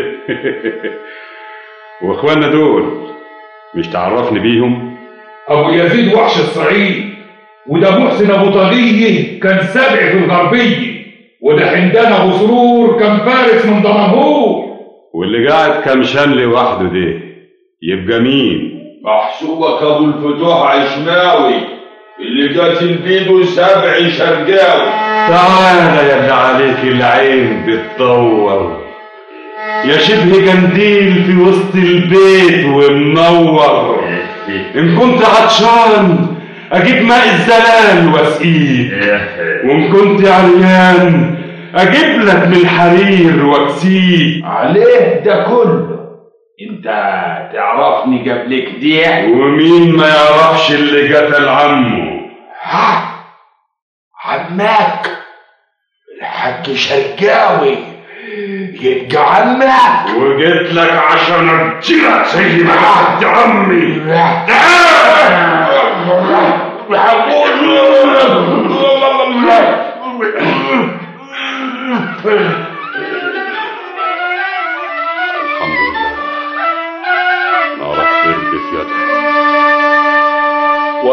واخواننا دول مش تعرفني بيهم ابو يزيد وحش الصعيد وده محسن ابو طاغية كان سبع في الغربية وده حمدان ابو سرور كان فارس من دمنهور واللي قاعد كمشان لوحده ده يبقى مين محسوبك ابو الفتوح عشماوي اللي قاتل بيده سبع شرقاوي تعالى يا ابن عليك العين بتدور يا شبه جنديل في وسط البيت ومنور ان كنت عطشان اجيب ماء الزلال واسقيك وان كنت عريان اجيب لك من الحرير واكسيك عليه ده كله انت تعرفني قبل كده ومين ما يعرفش اللي قتل عمه ها عمك الحاج شرقاوي يبقى عمك وجيت لك عشان اديلك زي ما قتلت عمي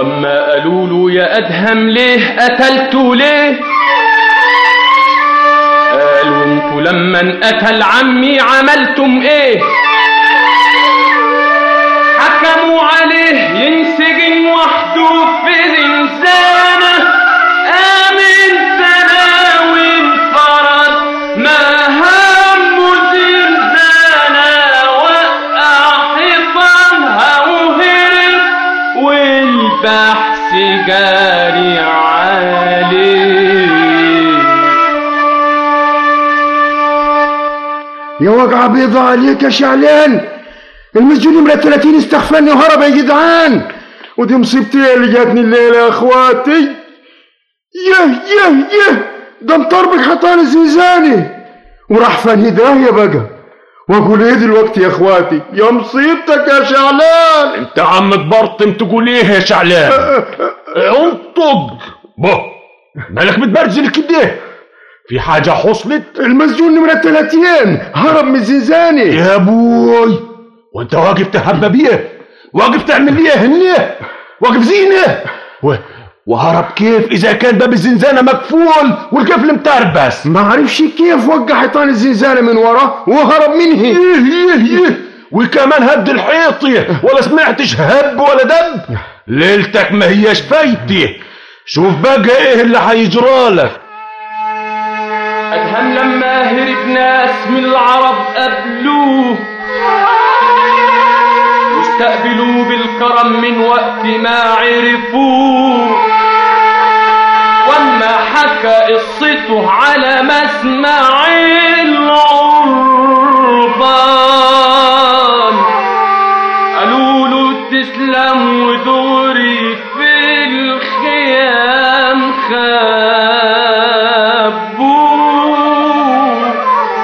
واما قالوا له يا ادهم ليه قتلته ليه قالوا انتوا لما انقتل عمي عملتم ايه حكموا عليه ينسجن وحده في زنزانة آمن سنة وانفرد ما همه زنزانة وقع حيطانها وهرب والبحث جاري عليه يا وجع بيضة عليك يا شعلان المسجون نمرة 30 استغفرني وهرب يا جدعان ودي مصيبتي اللي جاتني الليلة يا اخواتي يه يه يه ده مطربك حيطان الزنزاني وراح فاني داهية بقى واقول ايه دلوقتي يا اخواتي يا مصيبتك يا شعلان انت عم تبرطم تقول ايه يا شعلان انطق بو مالك متبرجل كده في حاجة حصلت المسجون نمرة 30 هرب من الزنزاني يا بوي وانت واقف تهب بيه واقف تعمل ليه هنيه واقف زينه و... وهرب كيف اذا كان باب الزنزانه مقفول والقفل متربس ما عرفش كيف وقع حيطان الزنزانة من وراه وهرب منه يه يه يه وكمان هد الحيطي ولا سمعتش هب ولا دب ليلتك ما هيش فايتة شوف بقى ايه اللي هيجرالك أدهم لما هرب ناس من العرب قبلوه واستقبلوه بالكرم من وقت ما عرفوه واما حكى قصته على مسمع العربان قالوا له تسلم ودوري في الخيام خبوه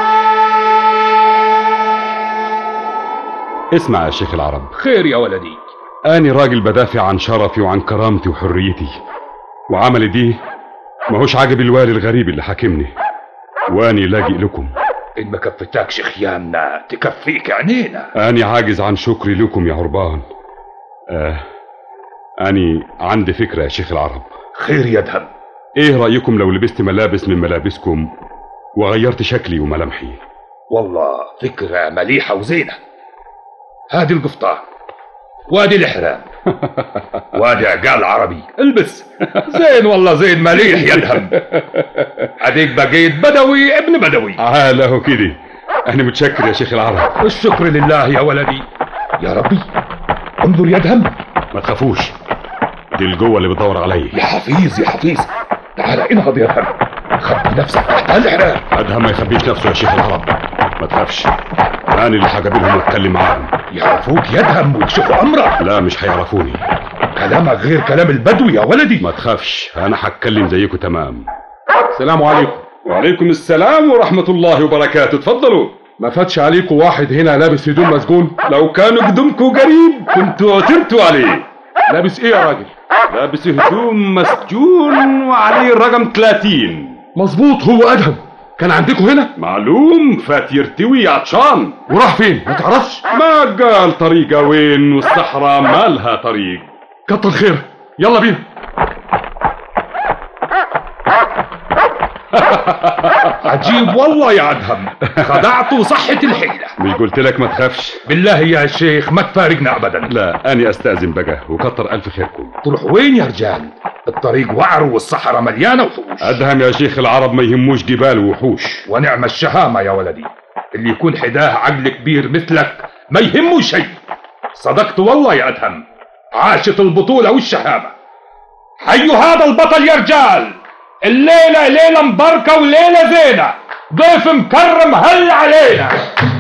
اسمع يا شيخ العرب خير يا ولدي أنا راجل بدافع عن شرفي وعن كرامتي وحريتي وعملي دي ماهوش عاجب الوالي الغريب اللي حاكمني وأني لاجئ لكم إن ما كفتكش خيامنا تكفيك عينينا أني عاجز عن شكري لكم يا عربان آه أني عندي فكرة يا شيخ العرب خير يا دهم إيه رأيكم لو لبست ملابس من ملابسكم وغيرت شكلي وملامحي والله فكرة مليحة وزينة هادي القفطان وادي الإحرام وادي عقال عربي البس زين والله زين مليح يا دهم اديك بقيت بدوي ابن بدوي عاله كده أنا متشكر يا شيخ العرب الشكر لله يا ولدي يا ربي انظر يا دهم ما تخافوش دي الجوه اللي بتدور عليا يا حفيظ يا حفيظ تعال انهض يا دهم خبي نفسك تحت الإحرام أدهم ما يخبيش نفسه يا شيخ العرب ما تخافش أنا اللي هقابلهم وأتكلم معاهم يعرفوك يدهم ويكشفوا أمرك لا مش هيعرفوني كلامك غير كلام البدو يا ولدي ما تخافش أنا هتكلم زيكم تمام السلام عليكم وعليكم السلام ورحمة الله وبركاته اتفضلوا ما فاتش عليكم واحد هنا لابس هدوم مسجون لو كانوا قدمكم قريب كنتوا عثرتوا عليه لابس ايه يا راجل لابس هدوم مسجون وعليه الرقم 30 مظبوط هو ادهم كان عندكم هنا معلوم فات يرتوي عطشان وراح فين ما تعرفش ما قال طريقه وين والصحراء مالها طريق كتر خير يلا بينا عجيب والله يا ادهم خدعت وصحت الحيلة مش قلت لك ما تخافش بالله يا شيخ ما تفارقنا ابدا لا اني استاذن بقى وكتر الف خيركم تروح وين يا رجال الطريق وعر والصحراء مليانة وحوش ادهم يا شيخ العرب ما يهموش جبال ووحوش ونعم الشهامة يا ولدي اللي يكون حداه عقل كبير مثلك ما يهمه شيء صدقت والله يا ادهم عاشت البطولة والشهامة حيوا هذا البطل يا رجال الليلة ليلة مباركة وليلة زينة ضيف مكرم هل علينا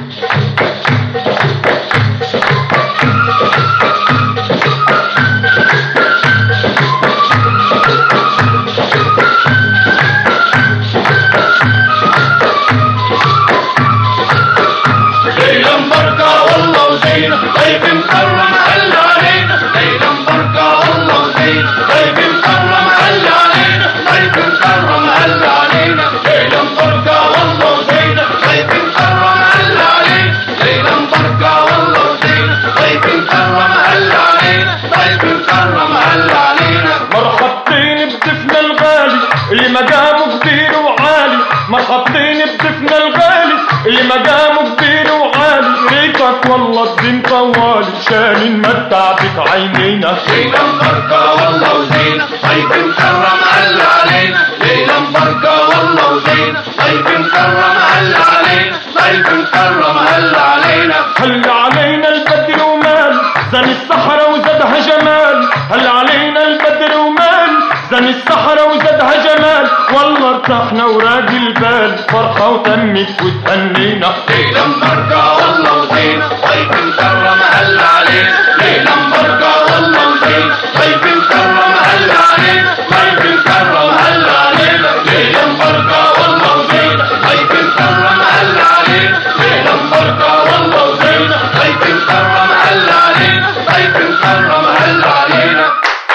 ليلة مباركة والله وزينة ضيف مكرم هل علينا ليلة مباركة والله وزينة ضيف مكرم هل علينا ضيف مكرم هل علينا ليلة مباركة والله وزينة ضيف مكرم هل علينا ليلة مباركة اللي مقامه كبير وعالي ريتك والله الدين طوالي شان نمتع بك عينينا ليلة مباركة والله وزينة ضيف مكرم هلا علينا ليلة مباركة والله وزينة ضيف مكرم هلا علينا ضيف مكرم هلا علينا هل علينا البدر ومال زن الصحراء وزادها جمال هل علينا البدر ومال زن الصحراء وزادها جمال والله ارتحنا وراقي البال فرحة وتمت وتهنينا ليلة مباركة والله وزينة ضيف مكرم هلا علينا ليلة مباركة والله وزينة ضيف مكرم هلا علينا ضيف مكرم هلا علينا ليلة مباركة والله وزينة ضيف مكرم هلا علينا ليلة مباركة والله وزينة ضيف مكرم هلا علينا ضيف مكرم هلا علينا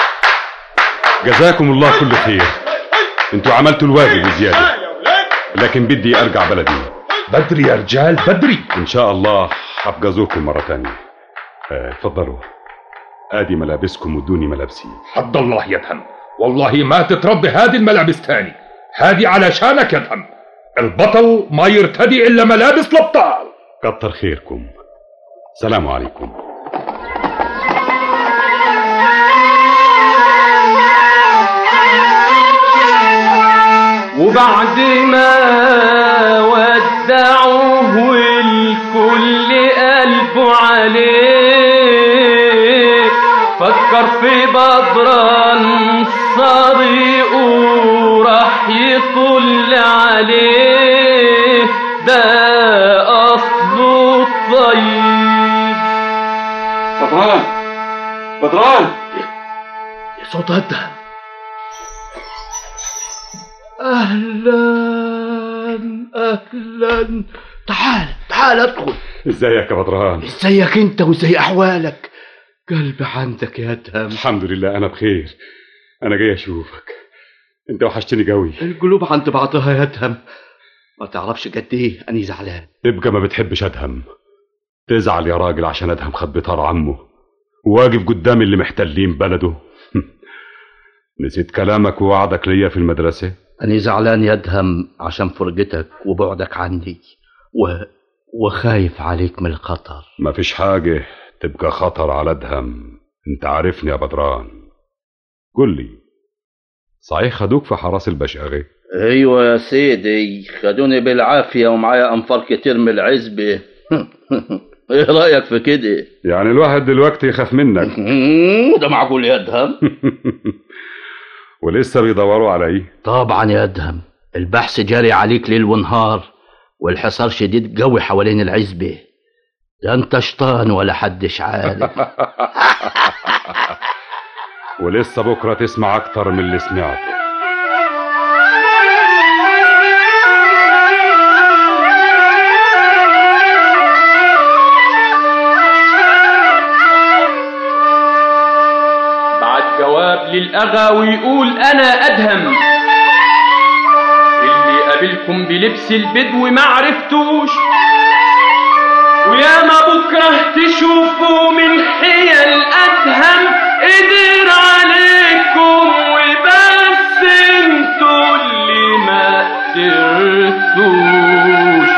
جزاكم الله كل خير انتوا عملتوا الواجب وزيادة لكن بدي ارجع بلدي بدري يا رجال بدري ان شاء الله هبقى ازوركم مرة تانية آه، اتفضلوا ادي ملابسكم ودوني ملابسي حد الله يدهم والله ما تتربي هذه الملابس تاني هذه علشانك يدهم البطل ما يرتدي الا ملابس الابطال كتر خيركم سلام عليكم وبعد ما ودعوه والكل قلبه عليه فكر في بدران صديقه راح يطل عليه ده أصله الطيب بدران بدران صوت هدى اهلا اهلا تعال تعال ادخل ازيك يا بدران ازيك انت وازاي احوالك قلبي عندك يا ادهم الحمد لله انا بخير انا جاي اشوفك انت وحشتني قوي القلوب عند بعضها يا ادهم ما تعرفش قد ايه اني زعلان تبقى ما بتحبش ادهم تزعل يا راجل عشان ادهم خد بطار عمه وواقف قدام اللي محتلين بلده نسيت كلامك ووعدك ليا في المدرسة أنا زعلان يا أدهم عشان فرقتك وبعدك عني و... وخايف عليك من الخطر ما فيش حاجة تبقى خطر على ادهم انت عارفني يا بدران قل لي صحيح خدوك في حراس البشاغي أيوة يا سيدي خدوني بالعافية ومعايا أنفار كتير من العزبة إيه رأيك في كده؟ يعني الواحد دلوقتي يخاف منك ده معقول يا أدهم؟ ولسه بيدوروا علي طبعا يا أدهم البحث جاري عليك ليل ونهار والحصار شديد قوي حوالين العزبة ده انت شطان ولا حدش عارف ولسه بكرة تسمع أكتر من اللي سمعته بعد جواب للأغا ويقول أنا أدهم اللي قابلكم بلبس البدو ما عرفتوش ويا ما بكره تشوفوا من حيل أدهم قدر عليكم وبس انتوا اللي ما قدرتوش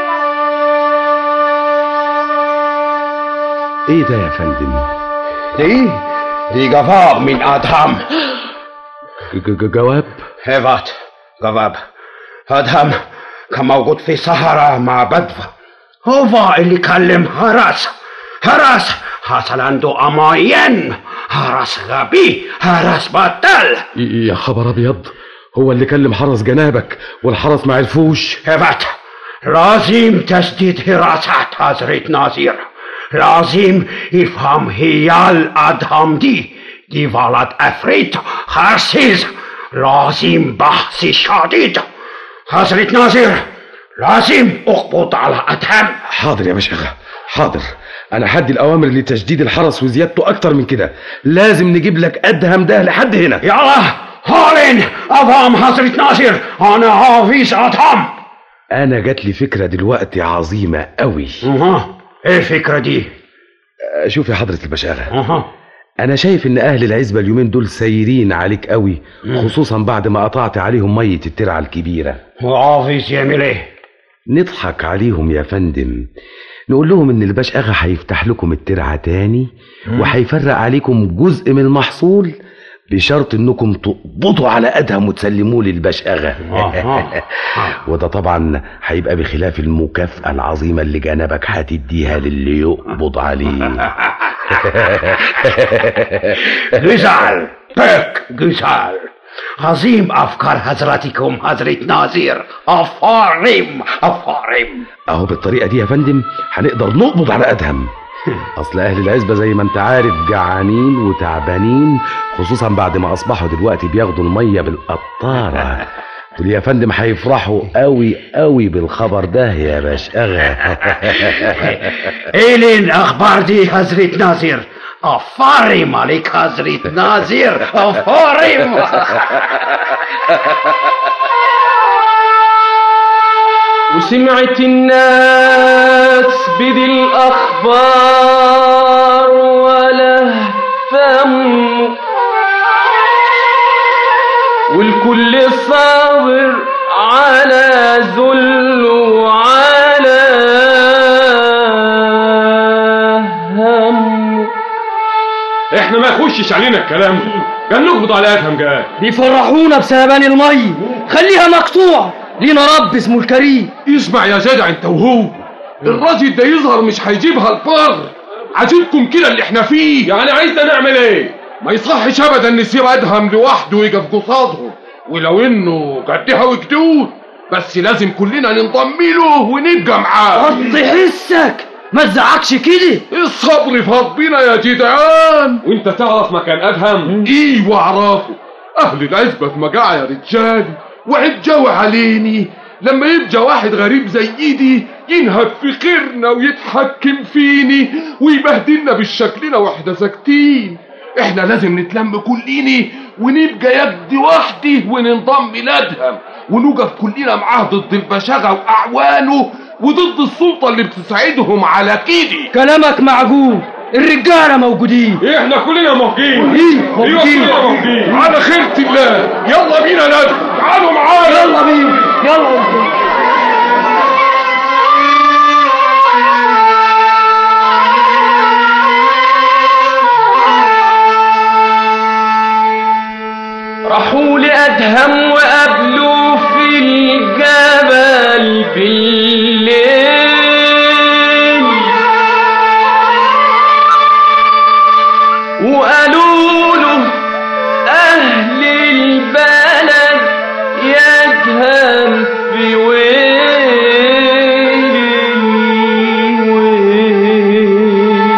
ايه ده يا فندم دي دي جواب من ادهم جواب هيفات جواب ادهم كان موجود في صحراء مع بدفة هو اللي كلم هراس هراس حصل عنده أماين هراس غبي هراس بطل يا خبر ابيض هو اللي كلم حرس جنابك والحرس ما عرفوش هبت لازم تسديد حراسات حضرة ناصر لازم يفهم هي الأدهم دي دي ولد أفريت خرسيز لازم بحث شديد حضرة ناصر لازم اقبض على أدهم حاضر يا باشا حاضر انا هدي الاوامر لتجديد الحرس وزيادته اكتر من كده لازم نجيب لك ادهم ده لحد هنا يلا هارين أفهم حضرة ناصر أنا حافظ أدهم انا جات لي فكره دلوقتي عظيمه قوي اها ايه الفكره دي شوف يا حضره البشاغه اها انا شايف ان اهل العزبه اليومين دول سايرين عليك قوي خصوصا بعد ما قطعت عليهم ميه الترعه الكبيره وعافظ يعمل ايه نضحك عليهم يا فندم نقول لهم ان الباش اغا هيفتح لكم الترعه تاني وهيفرق عليكم جزء من المحصول بشرط انكم تقبضوا على ادهم وتسلموه للباش اغا وده طبعا هيبقى بخلاف المكافاه العظيمه اللي جنبك هتديها للي يقبض عليه جزال بك جزال عظيم أفكار حضرتكم حضرة ناظر أفارم أفارم اهو بالطريقه دي يا فندم هنقدر نقبض على ادهم اصل اهل العزبه زي ما انت عارف جعانين وتعبانين خصوصا بعد ما اصبحوا دلوقتي بياخدوا الميه بالقطاره دول يا فندم هيفرحوا قوي قوي بالخبر ده يا باش اغا ايه الأخبار دي حضرة ناظر أفارم عليك حضرة ناظر أفارم وسمعت الناس بدي الأخبار ولا فهم والكل صابر على ذل وعلى هم احنا ما يخشش علينا الكلام ده قال نقبض على ادهم قال بيفرحونا بسلبان المي خليها مقطوع لينا رب اسمه الكريم اسمع يا جدع انت وهو الراجل ده يظهر مش هيجيبها الفار عاجبكم كده اللي احنا فيه يعني عايزنا نعمل ايه ما يصحش ابدا نسيب ادهم لوحده ويقف قصادهم ولو انه قدها وجدود بس لازم كلنا ننضم له ونبقى معاه وطي حسك ما تزعقش كده الصبر في ربنا يا جدعان وانت تعرف مكان ادهم ايوه اعرفه اهل العزبه في مجاعه يا رجالي وعجوا عليني لما يبقى واحد غريب زي ايدي ينهب في خيرنا ويتحكم فيني ويبهدلنا بالشكلنا واحنا ساكتين احنا لازم نتلم كليني ونبقى يد وحدي وننضم لادهم ونوقف كلنا معاه ضد البشاغة واعوانه وضد السلطة اللي بتساعدهم على كده كلامك معقول الرجالة موجودين احنا كلنا موجودين ايه ايوه موجودين كلنا موجودين على خيرة الله يلا بينا نادي تعالوا معانا يلا بينا يلا راحوا لأدهم وقابلوا في الجبل بالليل وقالوا له أهل البلد يدهم في ويل الويل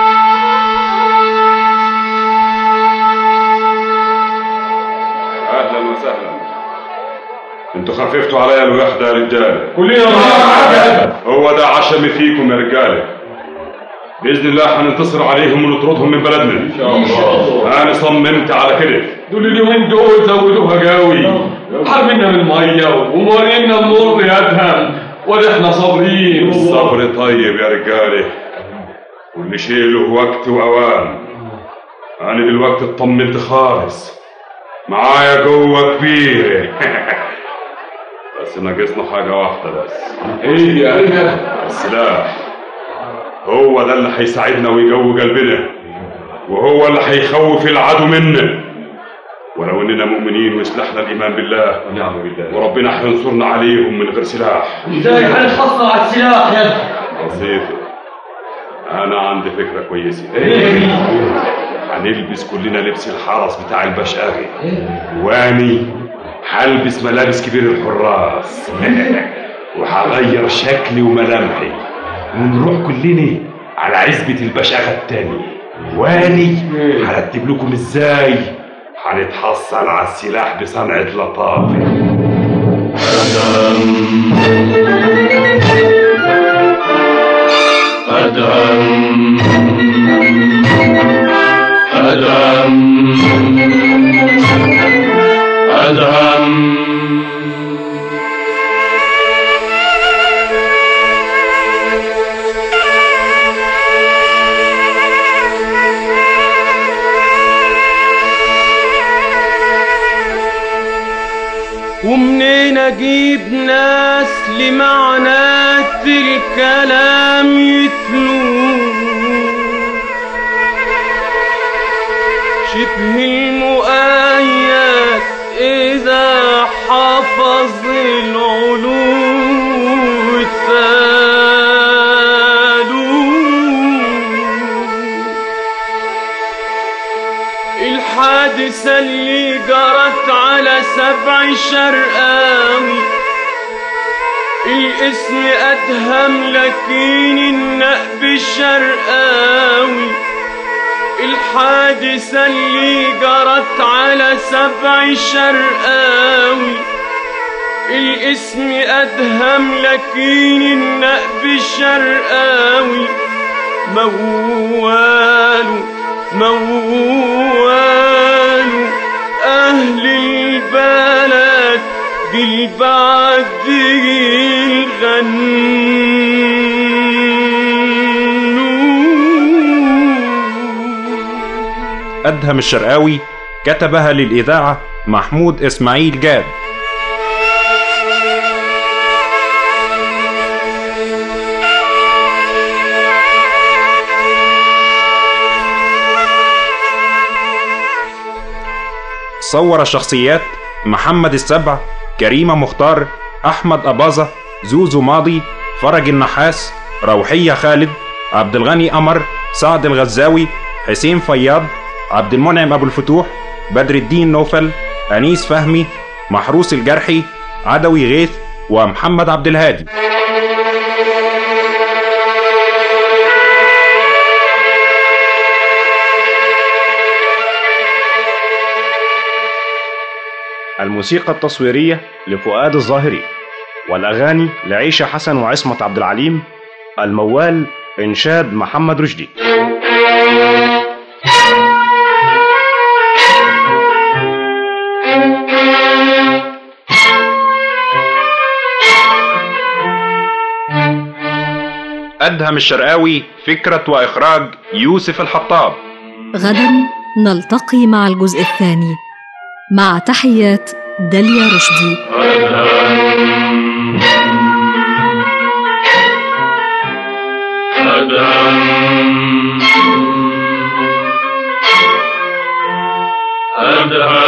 اهلا وسهلا انتوا خففتوا عليا الوحده يا رجاله كلنا هو ده عشمي فيكم يا رجاله باذن الله هننتصر عليهم ونطردهم من بلدنا ان شاء الله. انا صممت على كده دول اليومين دول زودوها قوي حرمنا من الميه ومورينا النور يا ادهم واحنا صابرين الصبر طيب يا رجاله واللي شيء له وقت واوان انا دلوقتي اطمنت خالص معايا قوه كبيره بس ناقصنا حاجه واحده بس ايه يا ادهم السلاح هو ده اللي هيساعدنا ويقوي قلبنا وهو اللي هيخوف العدو منا ولو اننا مؤمنين وسلاحنا الايمان بالله نعم بالله وربنا هينصرنا عليهم من غير سلاح ازاي هنتحصل على السلاح يا ابني بسيطة انا عندي فكرة كويسة هنلبس كلنا لبس الحرس بتاع البشاغي واني هلبس ملابس كبير الحراس وهغير شكلي وملامحي ونروح كلنا على عزبة البشاغة التانية واني هرتب لكم ازاي هنتحصل على السلاح بصنعة لطافة أدهم أدهم أدهم ومنين نجيب ناس لمعنات الكلام يتلو شبه المؤيد إذا حفظ العلو الثالو الحادثة اللي جرت على سبع شرقاوي الاسم أدهم لكن النقب الشرقاوي الحادثة اللي جرت على سبع شرقاوي الاسم أدهم لكن النقب الشرقاوي موال موال أهل البلد بالبعد أدهم الشرقاوي كتبها للإذاعة محمود إسماعيل جاد صور الشخصيات محمد السبع كريمة مختار أحمد أباظة زوزو ماضي فرج النحاس روحية خالد عبد الغني قمر سعد الغزاوي حسين فياض عبد المنعم أبو الفتوح بدر الدين نوفل أنيس فهمي محروس الجرحي عدوي غيث ومحمد عبد الهادي الموسيقى التصويرية لفؤاد الظاهري والأغاني لعيشة حسن وعصمت عبد العليم الموال إنشاد محمد رشدي أدهم الشرقاوي فكرة وإخراج يوسف الحطاب غدا نلتقي مع الجزء الثاني مع تحيات داليا رشدي أدهم